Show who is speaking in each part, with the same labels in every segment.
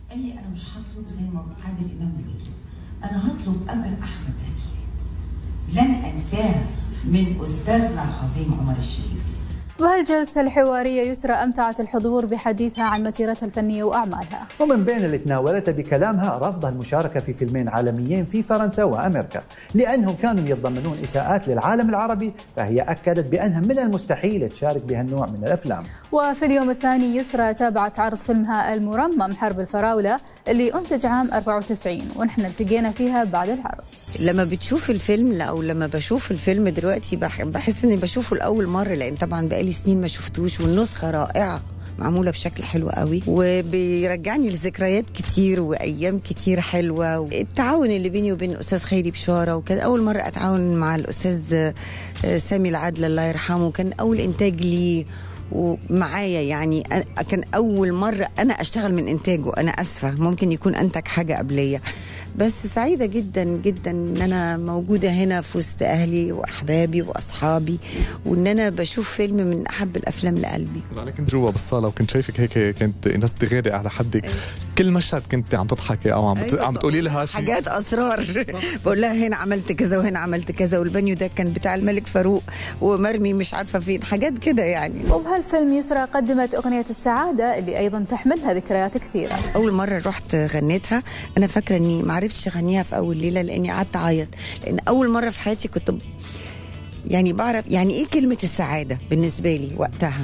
Speaker 1: قال لي انا مش هطلب زي ما عادل امام بيطلب انا هطلب اجر احمد زكي لن انساها من استاذنا العظيم عمر الشريف
Speaker 2: وهالجلسة الحوارية يسرى أمتعت الحضور بحديثها عن مسيرتها الفنية وأعمالها
Speaker 3: ومن بين اللي تناولته بكلامها رفض المشاركة في فيلمين عالميين في فرنسا وأمريكا لأنهم كانوا يتضمنون إساءات للعالم العربي فهي أكدت بأنها من المستحيل تشارك بهالنوع من الأفلام
Speaker 2: وفي اليوم الثاني يسرى تابعت عرض فيلمها المرمم حرب الفراولة اللي أنتج عام 94 ونحن التقينا فيها بعد العرض
Speaker 4: لما بتشوف الفيلم او لما بشوف الفيلم دلوقتي بح- بحس اني بشوفه لاول مره لان طبعا بقالي سنين ما شفتوش والنسخه رائعه معموله بشكل حلو قوي وبيرجعني لذكريات كتير وايام كتير حلوه التعاون اللي بيني وبين الاستاذ خيري بشاره وكان اول مره اتعاون مع الاستاذ آه، سامي العدل الله يرحمه كان اول انتاج لي ومعايا يعني أنا- كان اول مره انا اشتغل من انتاجه انا اسفه ممكن يكون انتج حاجه قبليه بس سعيده جدا جدا ان انا موجوده هنا في وسط اهلي واحبابي واصحابي وان انا بشوف فيلم من احب الافلام لقلبي
Speaker 5: انا كنت جوا بالصاله وكنت شايفك هيك كنت الناس تغيري على حدك كل مشهد كنت عم تضحكي او عم
Speaker 4: أيوة.
Speaker 5: عم تقولي لها شيء
Speaker 4: حاجات اسرار بقول لها هنا عملت كذا وهنا عملت كذا والبانيو ده كان بتاع الملك فاروق ومرمي مش عارفه فين حاجات كده يعني
Speaker 2: وبهالفيلم يسرى قدمت أغنية السعادة اللي أيضا تحملها ذكريات كثيرة
Speaker 4: اول مره رحت غنيتها انا فاكره اني ما عرفتش اغنيها في اول ليله لاني قعدت اعيط لان اول مره في حياتي كنت ب- يعني بعرف يعني ايه كلمه السعاده بالنسبه لي وقتها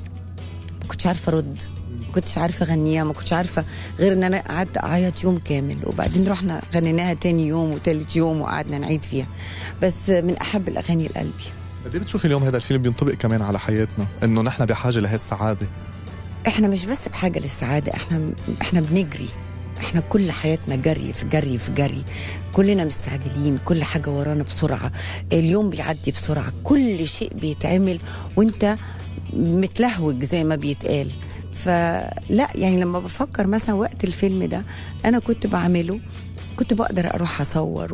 Speaker 4: ما كنتش عارفه ارد ما كنتش عارفه اغنيها ما كنتش عارفه غير ان انا قعدت اعيط يوم كامل وبعدين رحنا غنيناها تاني يوم وتالت يوم وقعدنا نعيد فيها بس من احب الاغاني لقلبي
Speaker 5: قد ايه بتشوفي اليوم هذا الفيلم بينطبق كمان على حياتنا انه نحن بحاجه لهالسعاده
Speaker 4: احنا مش بس بحاجه للسعاده احنا احنا بنجري احنا كل حياتنا جري في جري في جري كلنا مستعجلين كل حاجه ورانا بسرعه اليوم بيعدي بسرعه كل شيء بيتعمل وانت متلهوج زي ما بيتقال فلا يعني لما بفكر مثلا وقت الفيلم ده انا كنت بعمله كنت بقدر اروح اصور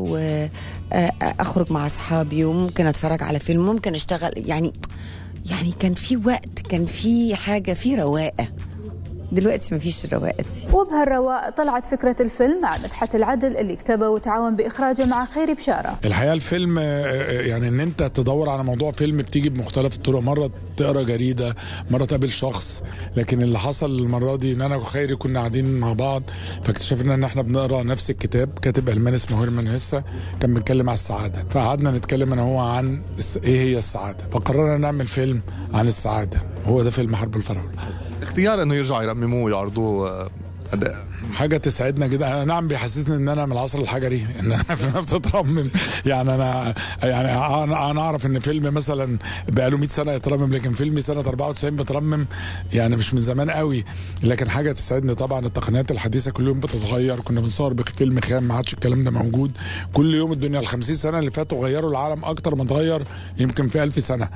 Speaker 4: واخرج مع اصحابي وممكن اتفرج على فيلم ممكن اشتغل يعني يعني كان في وقت كان في حاجه في رواقه دلوقتي مفيش الرواقه دي
Speaker 2: وبهالرواق طلعت فكرة الفيلم مع مدحت العدل اللي كتبه وتعاون بإخراجه مع خيري بشارة
Speaker 6: الحقيقه الفيلم آه، يعني ان انت تدور على موضوع فيلم بتيجي بمختلف الطرق مره تقرا جريده مره تقابل شخص لكن اللي حصل المره دي ان انا وخيري كنا قاعدين مع بعض فاكتشفنا ان احنا بنقرا نفس الكتاب كاتب الماني اسمه هيرمان هيسا كان بيتكلم على السعاده فقعدنا نتكلم انا وهو عن الس- ايه هي السعاده فقررنا نعمل فيلم عن السعاده هو ده فيلم حرب الفراوله
Speaker 5: اختيار انه يرجعوا يرمموه ويعرضوه آه، قد
Speaker 6: حاجه تسعدنا جدا انا نعم بيحسسني ان انا من العصر الحجري ان انا في نفسي اترمم يعني انا يعني انا أنا اعرف ان فيلم مثلا بقاله 100 سنه يترمم لكن فيلمي سنه 94 بترمم يعني مش من زمان قوي لكن حاجه تسعدني طبعا التقنيات الحديثه كل يوم بتتغير كنا بنصور بفيلم خام ما عادش الكلام ده موجود كل يوم الدنيا ال 50 سنه اللي فاتوا غيروا العالم اكتر ما اتغير يمكن في 1000 سنه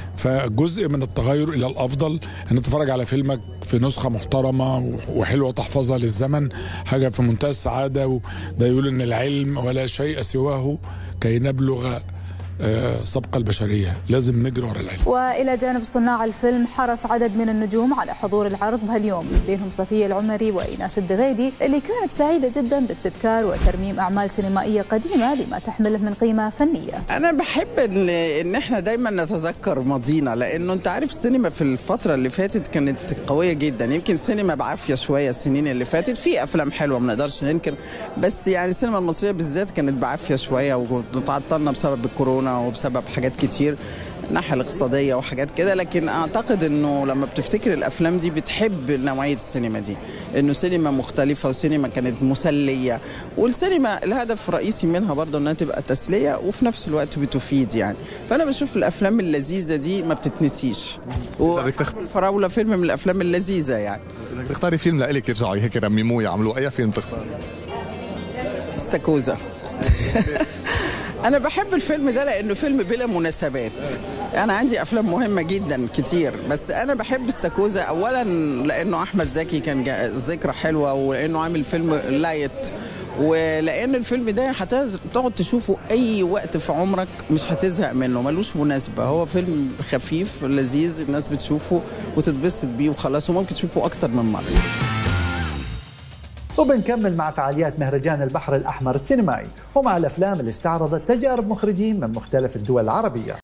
Speaker 6: فجزء من التغير الى الافضل ان تتفرج على فيلمك في نسخه محترمه وحلوه تحفظها للزمن حاجه في منتهى السعاده وده يقول ان العلم ولا شيء سواه كي نبلغ آه، سبق البشريه لازم نجري ورا العلم
Speaker 2: وإلى جانب صناع الفيلم حرص عدد من النجوم على حضور العرض بهاليوم بينهم صفية العمري وإيناس الدغيدي اللي كانت سعيدة جدا باستذكار وترميم أعمال سينمائية قديمة لما تحمله من قيمة فنية
Speaker 7: انا بحب ان ان احنا دايما نتذكر ماضينا لانه انت عارف السينما في الفتره اللي فاتت كانت قويه جدا يمكن السينما بعافيه شويه السنين اللي فاتت في افلام حلوه ما نقدرش ننكر بس يعني السينما المصريه بالذات كانت بعافيه شويه وتعطلنا بسبب الكورونا وبسبب حاجات كتير الناحيه الاقتصاديه وحاجات كده لكن اعتقد انه لما بتفتكر الافلام دي بتحب نوعيه السينما دي انه سينما مختلفه وسينما كانت مسليه والسينما الهدف الرئيسي منها برضه انها تبقى تسليه وفي نفس الوقت بتفيد يعني فانا بشوف الافلام اللذيذه دي ما بتتنسيش
Speaker 5: بدك تخ-
Speaker 7: الفراوله فيلم من الافلام اللذيذه يعني
Speaker 5: اذا بدك تختاري فيلم لإلك يرجعوا هيك يرمموه يعملوه اي فيلم تختاري
Speaker 7: استاكوزا انا بحب الفيلم ده لانه فيلم بلا مناسبات انا عندي افلام مهمه جدا كتير بس انا بحب استاكوزا اولا لانه احمد زكي كان جا- ذكرى حلوه ولانه عامل فيلم لايت ولان الفيلم ده هتقعد تشوفه اي وقت في عمرك مش هتزهق منه ملوش مناسبه هو فيلم خفيف لذيذ الناس بتشوفه وتتبسط بيه وخلاص وممكن تشوفه اكتر من مره
Speaker 3: وبنكمل مع فعاليات مهرجان البحر الأحمر السينمائي ومع الأفلام اللي استعرضت تجارب مخرجين من مختلف الدول العربية